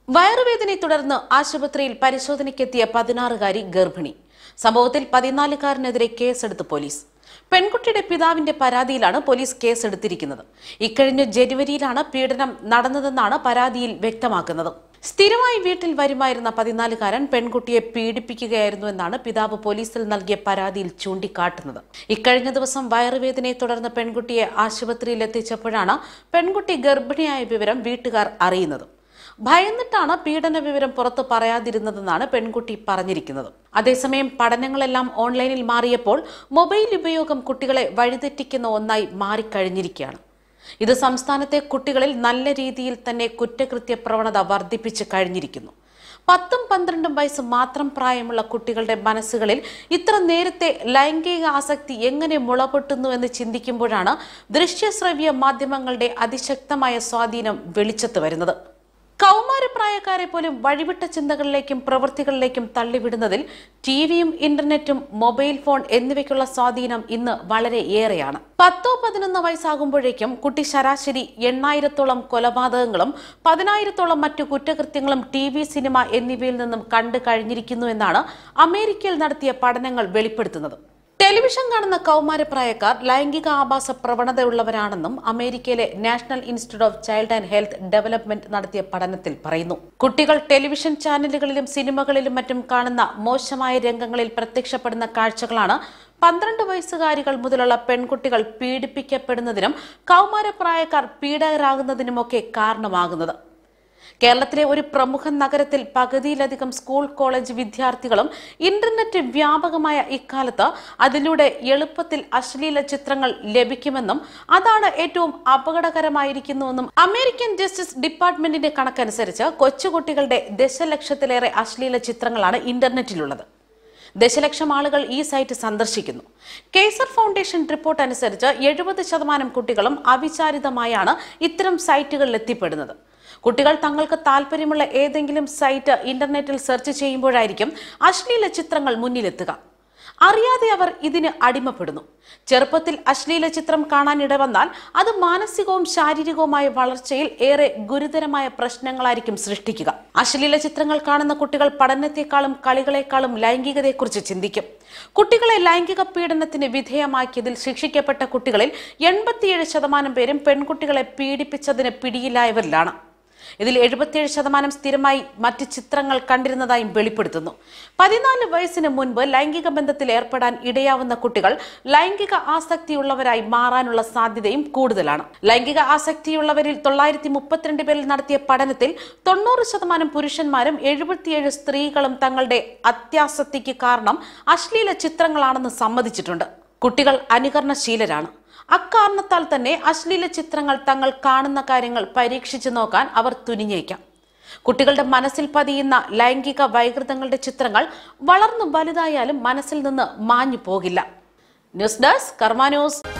വയറുവേദനയെ തുടർന്ന് ആശുപത്രിയിൽ പരിശോധനയ്ക്കെത്തിയ പതിനാറുകാരി ഗർഭിണി സംഭവത്തിൽ പതിനാലുകാരനെതിരെ കേസെടുത്ത് പോലീസ് പെൺകുട്ടിയുടെ പിതാവിന്റെ പരാതിയിലാണ് പോലീസ് കേസെടുത്തിരിക്കുന്നത് ഇക്കഴിഞ്ഞ ജനുവരിയിലാണ് പീഡനം നടന്നതെന്നാണ് പരാതിയിൽ വ്യക്തമാക്കുന്നത് സ്ഥിരമായി വീട്ടിൽ വരുമായിരുന്ന പതിനാലുകാരൻ പെൺകുട്ടിയെ പീഡിപ്പിക്കുകയായിരുന്നു എന്നാണ് പിതാവ് പോലീസിൽ നൽകിയ പരാതിയിൽ ചൂണ്ടിക്കാട്ടുന്നത് ഇക്കഴിഞ്ഞ ദിവസം വയറുവേദനയെ തുടർന്ന് പെൺകുട്ടിയെ ആശുപത്രിയിൽ എത്തിച്ചപ്പോഴാണ് പെൺകുട്ടി ഗർഭിണിയായ വിവരം വീട്ടുകാർ അറിയുന്നത് ഭയന്നിട്ടാണ് പീഡന വിവരം പുറത്തു പറയാതിരുന്നതെന്നാണ് പെൺകുട്ടി പറഞ്ഞിരിക്കുന്നത് അതേസമയം പഠനങ്ങളെല്ലാം ഓൺലൈനിൽ മാറിയപ്പോൾ മൊബൈൽ ഉപയോഗം കുട്ടികളെ വഴിതെറ്റിക്കുന്ന ഒന്നായി മാറിക്കഴിഞ്ഞിരിക്കുകയാണ് ഇത് സംസ്ഥാനത്തെ കുട്ടികളിൽ നല്ല രീതിയിൽ തന്നെ കുറ്റകൃത്യ പ്രവണത വർദ്ധിപ്പിച്ച് കഴിഞ്ഞിരിക്കുന്നു പത്തും പന്ത്രണ്ടും വയസ്സ് മാത്രം പ്രായമുള്ള കുട്ടികളുടെ മനസ്സുകളിൽ ഇത്ര നേരത്തെ ലൈംഗിക ആസക്തി എങ്ങനെ മുളപൊട്ടുന്നു എന്ന് ചിന്തിക്കുമ്പോഴാണ് ദൃശ്യശ്രവ്യ മാധ്യമങ്ങളുടെ അതിശക്തമായ സ്വാധീനം വെളിച്ചത്ത് വരുന്നത് കൗമാരപ്രായക്കാരെ പോലും വഴിവിട്ട ചിന്തകളിലേക്കും പ്രവൃത്തികളിലേക്കും തള്ളിവിടുന്നതിൽ ടിവിയും ഇന്റർനെറ്റും മൊബൈൽ ഫോൺ എന്നിവയ്ക്കുള്ള സ്വാധീനം ഇന്ന് വളരെ ഏറെയാണ് പത്തോ പതിനൊന്ന് വയസ്സാകുമ്പോഴേക്കും കുട്ടി ശരാശരി എണ്ണായിരത്തോളം കൊലപാതകങ്ങളും പതിനായിരത്തോളം മറ്റു കുറ്റകൃത്യങ്ങളും ടി വി സിനിമ എന്നിവയിൽ നിന്നും കണ്ടു കഴിഞ്ഞിരിക്കുന്നു എന്നാണ് അമേരിക്കയിൽ നടത്തിയ പഠനങ്ങൾ വെളിപ്പെടുത്തുന്നത് ടെലിവിഷൻ കാണുന്ന കൗമാരപ്രായക്കാർ ലൈംഗിക ആഭാസ പ്രവണതയുള്ളവരാണെന്നും അമേരിക്കയിലെ national institute of child and health development നടത്തിയ പഠനത്തിൽ പറയുന്നു കുട്ടികൾ ടെലിവിഷൻ ചാനലുകളിലും സിനിമകളിലും മറ്റും കാണുന്ന മോശമായ രംഗങ്ങളിൽ പ്രത്യക്ഷപ്പെടുന്ന കാഴ്ചകളാണ് പന്ത്രണ്ട് വയസ്സുകാരികൾ മുതലുള്ള പെൺകുട്ടികൾ പീഡിപ്പിക്കപ്പെടുന്നതിനും കൗമാരപ്രായക്കാർ പീഡകരാകുന്നതിനുമൊക്കെ കാരണമാകുന്നത് കേരളത്തിലെ ഒരു പ്രമുഖ നഗരത്തിൽ പകുതിയിലധികം സ്കൂൾ കോളേജ് വിദ്യാർത്ഥികളും ഇന്റർനെറ്റ് വ്യാപകമായ ഇക്കാലത്ത് അതിലൂടെ എളുപ്പത്തിൽ അശ്ലീല ചിത്രങ്ങൾ ലഭിക്കുമെന്നും അതാണ് ഏറ്റവും അപകടകരമായിരിക്കുന്നുവെന്നും അമേരിക്കൻ ജസ്റ്റിസ് ഡിപ്പാർട്ട്മെന്റിന്റെ കണക്കനുസരിച്ച് കൊച്ചുകുട്ടികളുടെ ദശലക്ഷത്തിലേറെ അശ്ലീല ചിത്രങ്ങളാണ് ഇന്റർനെറ്റിലുള്ളത് ദശലക്ഷം ആളുകൾ ഈ സൈറ്റ് സന്ദർശിക്കുന്നു കേസർ ഫൗണ്ടേഷൻ റിപ്പോർട്ട് അനുസരിച്ച് എഴുപത് ശതമാനം കുട്ടികളും അവിചാരിതമായാണ് ഇത്തരം സൈറ്റുകളിൽ എത്തിപ്പെടുന്നത് കുട്ടികൾ തങ്ങൾക്ക് താല്പര്യമുള്ള ഏതെങ്കിലും സൈറ്റ് ഇന്റർനെറ്റിൽ സെർച്ച് ചെയ്യുമ്പോഴായിരിക്കും അശ്ലീല ചിത്രങ്ങൾ മുന്നിലെത്തുക അറിയാതെ അവർ ഇതിന് അടിമപ്പെടുന്നു ചെറുപ്പത്തിൽ അശ്ലീല ചിത്രം കാണാനിട വന്നാൽ അത് മാനസികവും ശാരീരികവുമായ വളർച്ചയിൽ ഏറെ ഗുരുതരമായ പ്രശ്നങ്ങളായിരിക്കും സൃഷ്ടിക്കുക അശ്ലീല ചിത്രങ്ങൾ കാണുന്ന കുട്ടികൾ പഠനത്തെക്കാളും കളികളെക്കാളും ലൈംഗികതയെക്കുറിച്ച് ചിന്തിക്കും കുട്ടികളെ ലൈംഗിക പീഡനത്തിന് വിധേയമാക്കിയതിൽ ശിക്ഷിക്കപ്പെട്ട കുട്ടികളിൽ എൺപത്തിയേഴ് ശതമാനം പേരും പെൺകുട്ടികളെ പീഡിപ്പിച്ചതിന് പിടിയിലായവരിലാണ് ഇതിൽ എഴുപത്തിയേഴ് ശതമാനം സ്ഥിരമായി മറ്റ് ചിത്രങ്ങൾ കണ്ടിരുന്നതായും വെളിപ്പെടുത്തുന്നു പതിനാല് വയസ്സിന് മുൻപ് ലൈംഗിക ബന്ധത്തിൽ ഏർപ്പെടാൻ ഇടയാവുന്ന കുട്ടികൾ ലൈംഗിക ആസക്തിയുള്ളവരായി മാറാനുള്ള സാധ്യതയും കൂടുതലാണ് ലൈംഗിക ആസക്തിയുള്ളവരിൽ തൊള്ളായിരത്തി മുപ്പത്തിരണ്ട് പേരിൽ നടത്തിയ പഠനത്തിൽ തൊണ്ണൂറ് ശതമാനം പുരുഷന്മാരും എഴുപത്തിയേഴ് സ്ത്രീകളും തങ്ങളുടെ അത്യാസക്തിക്ക് കാരണം അശ്ലീല ചിത്രങ്ങളാണെന്ന് സമ്മതിച്ചിട്ടുണ്ട് കുട്ടികൾ അനുകരണശീലരാണ് അക്കാരണത്താൽ തന്നെ അശ്ലീല ചിത്രങ്ങൾ തങ്ങൾ കാണുന്ന കാര്യങ്ങൾ പരീക്ഷിച്ചു നോക്കാൻ അവർ തുനിഞ്ഞേക്കാം കുട്ടികളുടെ മനസ്സിൽ പതിയുന്ന ലൈംഗിക വൈകൃതങ്ങളുടെ ചിത്രങ്ങൾ വളർന്നു വലുതായാലും മനസ്സിൽ നിന്ന് മാഞ്ഞു പോകില്ല ന്യൂസ് ഡെസ്ക് കർമ്മ ന്യൂസ്